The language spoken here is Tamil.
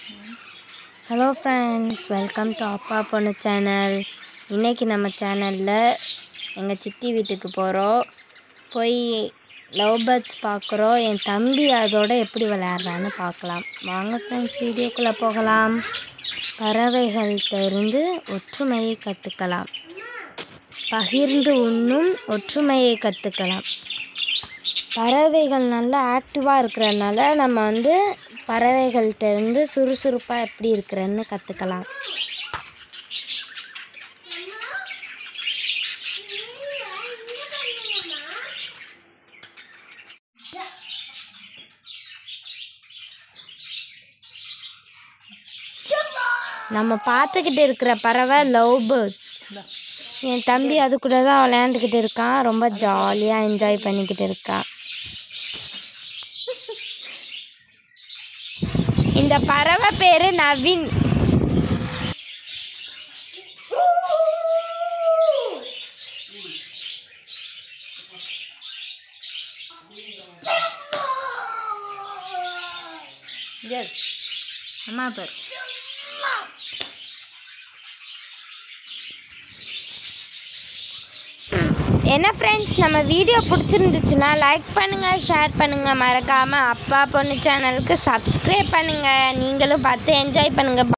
ஹலோ ஃப்ரெண்ட்ஸ் வெல்கம் டு அப்பா பொண்ணு சேனல் இன்றைக்கி நம்ம சேனலில் எங்கள் சித்தி வீட்டுக்கு போகிறோம் போய் லவ் பேர்ட்ஸ் பார்க்குறோம் என் தம்பி அதோட எப்படி விளையாடுறான்னு பார்க்கலாம் வாங்க ஃப்ரெண்ட்ஸ் வீடியோக்குள்ளே போகலாம் பறவைகள்கிட்ட இருந்து ஒற்றுமையை கற்றுக்கலாம் பகிர்ந்து உண்ணும் ஒற்றுமையை கற்றுக்கலாம் பறவைகள் நல்லா ஆக்டிவாக இருக்கிறதுனால நம்ம வந்து பறவைகள்கிட்ட இருந்து சுறுசுறுப்பாக எப்படி இருக்கிறன்னு கற்றுக்கலாம் நம்ம பார்த்துக்கிட்டு இருக்கிற பறவை லவ் பேர்ட்ஸ் என் தம்பி அது கூட தான் விளையாண்டுக்கிட்டு இருக்கான் ரொம்ப ஜாலியாக என்ஜாய் பண்ணிக்கிட்டு இருக்கான் இந்த பறவை பேர் நவீன் அம்மா பேர் என்ன ஃப்ரெண்ட்ஸ் நம்ம வீடியோ பிடிச்சிருந்துச்சுன்னா லைக் பண்ணுங்கள் ஷேர் பண்ணுங்கள் மறக்காமல் அப்பா பொண்ணு சேனலுக்கு சப்ஸ்கிரைப் பண்ணுங்கள் நீங்களும் பார்த்து என்ஜாய் பண்ணுங்கள்